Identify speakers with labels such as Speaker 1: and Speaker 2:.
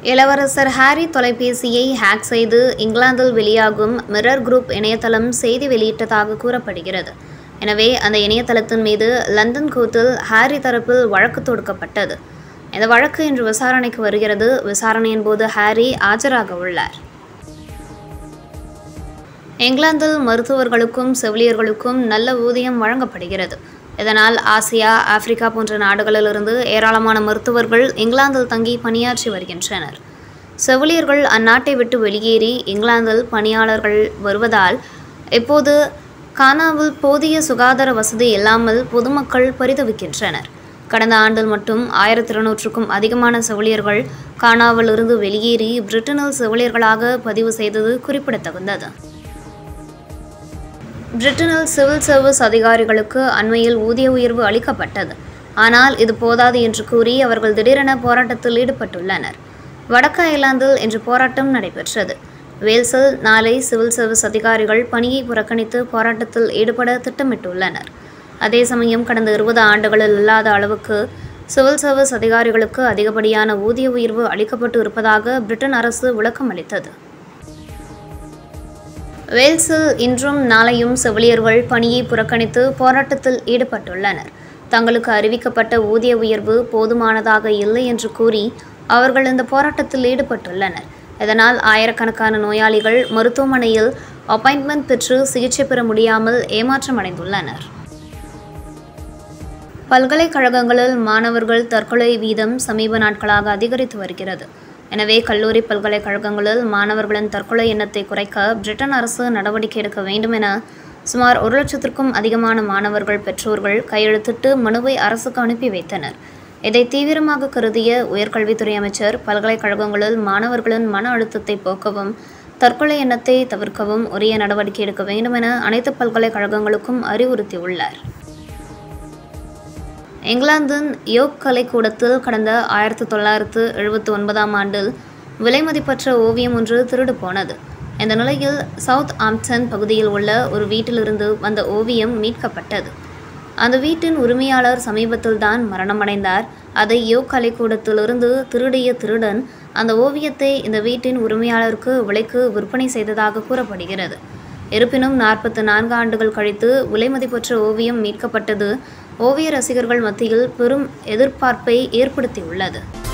Speaker 1: இளவரசர் ஹாரி தொலைபேசியை ஹேக் செய்து இங்கிலாந்தில் வெளியாகும் மிரர் குரூப் இணையதளம் செய்தி வெளியிட்டதாக கூறப்படுகிறது எனவே அந்த இணையதளத்தின் மீது லண்டன் கோர்ட்டில் ஹாரி தரப்பில் வழக்கு தொடுக்கப்பட்டது இந்த வழக்கு இன்று விசாரணைக்கு வருகிறது விசாரணையின் போது ஹாரி ஆஜராக உள்ளார் இங்கிலாந்தில் மருத்துவர்களுக்கும் செவிலியர்களுக்கும் நல்ல ஊதியம் வழங்கப்படுகிறது இதனால் ஆசியா ஆப்பிரிக்கா போன்ற நாடுகளிலிருந்து ஏராளமான மருத்துவர்கள் இங்கிலாந்தில் தங்கி பணியாற்றி வருகின்றனர் செவிலியர்கள் அந்நாட்டை விட்டு வெளியேறி இங்கிலாந்தில் பணியாளர்கள் வருவதால் இப்போது கானாவில் போதிய சுகாதார வசதி இல்லாமல் பொதுமக்கள் பரிதவிக்கின்றனர் கடந்த ஆண்டில் மட்டும் ஆயிரத்தி இருநூற்றுக்கும் அதிகமான செவிலியர்கள் கானாவில் இருந்து வெளியேறி பிரிட்டனில் செவிலியர்களாக பதிவு செய்தது குறிப்பிடத்தகுந்தது பிரிட்டனில் சிவில் சர்வீஸ் அதிகாரிகளுக்கு அண்மையில் ஊதிய உயர்வு அளிக்கப்பட்டது ஆனால் இது போதாது என்று கூறி அவர்கள் திடீரென போராட்டத்தில் ஈடுபட்டுள்ளனர் வடக்கு அயர்லாந்தில் இன்று போராட்டம் நடைபெற்றது வேல்ஸில் நாளை சிவில் சர்வீஸ் அதிகாரிகள் பணியை புறக்கணித்து போராட்டத்தில் ஈடுபட திட்டமிட்டுள்ளனர் அதே சமயம் கடந்த இருபது ஆண்டுகளில் இல்லாத அளவுக்கு சிவில் சர்வீஸ் அதிகாரிகளுக்கு அதிகப்படியான ஊதிய உயர்வு அளிக்கப்பட்டு இருப்பதாக பிரிட்டன் அரசு விளக்கம் அளித்தது வேல்ஸில் இன்றும் நாளையும் செவிலியர்கள் பணியை புறக்கணித்து போராட்டத்தில் ஈடுபட்டுள்ளனர் தங்களுக்கு அறிவிக்கப்பட்ட ஊதிய உயர்வு போதுமானதாக இல்லை என்று கூறி அவர்கள் இந்த போராட்டத்தில் ஈடுபட்டுள்ளனர் இதனால் ஆயிரக்கணக்கான நோயாளிகள் மருத்துவமனையில் அப்பாயின்மெண்ட் பெற்று சிகிச்சை பெற முடியாமல் ஏமாற்றமடைந்துள்ளனர் பல்கலைக்கழகங்களில் மாணவர்கள் தற்கொலை வீதம் சமீப நாட்களாக அதிகரித்து வருகிறது எனவே கல்லூரி பல்கலைக்கழகங்களில் மாணவர்களின் தற்கொலை எண்ணத்தை குறைக்க பிரிட்டன் அரசு நடவடிக்கை எடுக்க வேண்டும் என சுமார் ஒரு லட்சத்திற்கும் அதிகமான மாணவர்கள் பெற்றோர்கள் கையெழுத்திட்டு மனுவை அரசுக்கு அனுப்பி வைத்தனர் இதை தீவிரமாக கருதிய உயர்கல்வித்துறை அமைச்சர் பல்கலைக்கழகங்களில் மாணவர்களின் மன அழுத்தத்தை போக்கவும் தற்கொலை எண்ணத்தை தவிர்க்கவும் உரிய நடவடிக்கை எடுக்க வேண்டும் என அனைத்து பல்கலைக்கழகங்களுக்கும் அறிவுறுத்தியுள்ளார் இங்கிலாந்தின் யோக் கலைக்கூடத்தில் கடந்த ஆயிரத்தி தொள்ளாயிரத்து எழுபத்தி ஒன்பதாம் ஆண்டில் விலைமதிப்பற்ற ஓவியம் ஒன்று திருடு போனது இந்த நிலையில் சவுத் ஆம்ப்டன் பகுதியில் உள்ள ஒரு வீட்டிலிருந்து வந்த ஓவியம் மீட்கப்பட்டது அந்த வீட்டின் உரிமையாளர் சமீபத்தில் தான் மரணமடைந்தார் அதை யோக் கலைக்கூடத்திலிருந்து திருடிய திருடன் அந்த ஓவியத்தை இந்த வீட்டின் உரிமையாளருக்கு விலைக்கு விற்பனை செய்ததாக கூறப்படுகிறது இருப்பினும் நாற்பத்தி நான்கு ஆண்டுகள் கழித்து விலைமதிப்பற்ற ஓவியம் மீட்கப்பட்டது ஓவிய ரசிகர்கள் மத்தியில் பெரும் எதிர்பார்ப்பை ஏற்படுத்தியுள்ளது